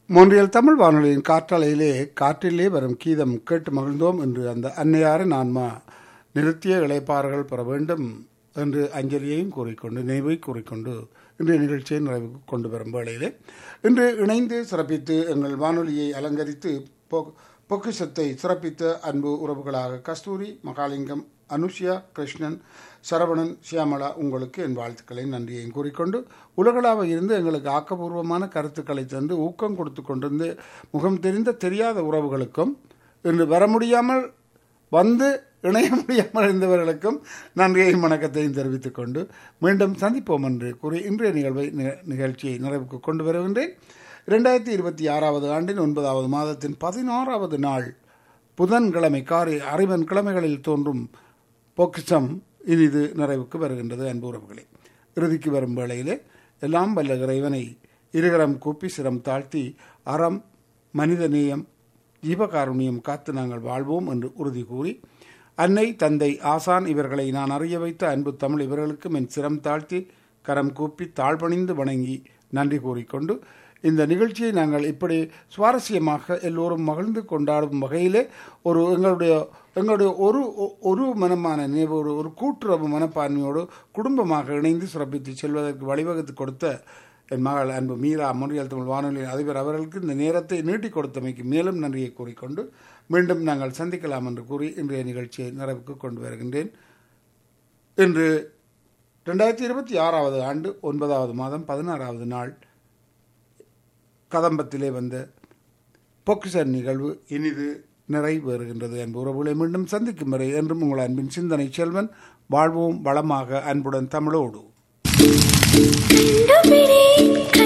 மொன்றியல் தமிழ் வானொலியின் காற்றலையிலே காற்றிலே வரும் கீதம் கேட்டு மகிழ்ந்தோம் என்று அந்த அன்னையாறு நான்மா நிறுத்திய இளைப்பாறுகள் பெற வேண்டும் என்று அஞ்சலியையும் கூறிக்கொண்டு நினைவை கூறிக்கொண்டு இன்றைய நிகழ்ச்சியை நிறைவுக்கு கொண்டு வரும் வேளையிலே இன்று இணைந்து சிறப்பித்து எங்கள் வானொலியை அலங்கரித்து பொ- பொக்கிஷத்தை சிறப்பித்த அன்பு உறவுகளாக கஸ்தூரி மகாலிங்கம் அனுஷ்யா கிருஷ்ணன் சரவணன் சியாமளா உங்களுக்கு என் வாழ்த்துக்களை நன்றியையும் கூறிக்கொண்டு உலகளாக இருந்து எங்களுக்கு ஆக்கப்பூர்வமான கருத்துக்களை தந்து ஊக்கம் கொடுத்து கொண்டிருந்து முகம் தெரிந்த தெரியாத உறவுகளுக்கும் இன்று வர முடியாமல் வந்து இணைய முடியாமல் இருந்தவர்களுக்கும் நன்றியையும் வணக்கத்தையும் தெரிவித்துக் கொண்டு மீண்டும் சந்திப்போம் என்று கூறி இன்றைய நிகழ்வை நி- நிகழ்ச்சியை நிறைவுக்கு கொண்டு வருகின்றேன் இரண்டாயிரத்தி இருபத்தி ஆறாவது ஆண்டின் ஒன்பதாவது மாதத்தின் பதினாறாவது நாள் புதன்கிழமை காரை அறிவன் கிழமைகளில் தோன்றும் பொக்கிஷம் இனிது நிறைவுக்கு வருகின்றது அன்பு உறவுகளே இறுதிக்கு வரும் வேளையிலே எல்லாம் வல்ல இறைவனை இருகரம் கூப்பி சிரம் தாழ்த்தி அறம் மனித நேயம் ஜீவகாருண்யம் காத்து நாங்கள் வாழ்வோம் என்று உறுதி கூறி அன்னை தந்தை ஆசான் இவர்களை நான் அறிய வைத்த அன்பு தமிழ் இவர்களுக்கும் என் சிரம் தாழ்த்தி கரம் கூப்பி தாழ்பணிந்து வணங்கி நன்றி கூறிக்கொண்டு இந்த நிகழ்ச்சியை நாங்கள் இப்படி சுவாரஸ்யமாக எல்லோரும் மகிழ்ந்து கொண்டாடும் வகையிலே ஒரு எங்களுடைய எங்களுடைய ஒரு ஒரு மனமான நினைவு ஒரு ஒரு கூட்டுறவு மனப்பான்மையோடு குடும்பமாக இணைந்து சிறப்பித்து செல்வதற்கு வழிவகுத்து கொடுத்த என் மகள் அன்பு மீரா முன்றியல் தமிழ் வானொலி அதிபர் அவர்களுக்கு இந்த நேரத்தை நீட்டிக் கொடுத்தமைக்கு மேலும் நன்றியை கூறிக்கொண்டு மீண்டும் நாங்கள் சந்திக்கலாம் என்று கூறி இன்றைய நிகழ்ச்சியை நிறைவுக்கு கொண்டு வருகின்றேன் இன்று ரெண்டாயிரத்தி இருபத்தி ஆறாவது ஆண்டு ஒன்பதாவது மாதம் பதினாறாவது நாள் கதம்பத்திலே வந்த பொக்கிஷன் நிகழ்வு இனிது நிறைவேறுகின்றது என்பது உறவுகளை மீண்டும் சந்திக்கும் வரை என்றும் உங்கள் அன்பின் சிந்தனை செல்வன் வாழ்வோம் வளமாக அன்புடன் தமிழோடு கண்டுபிடி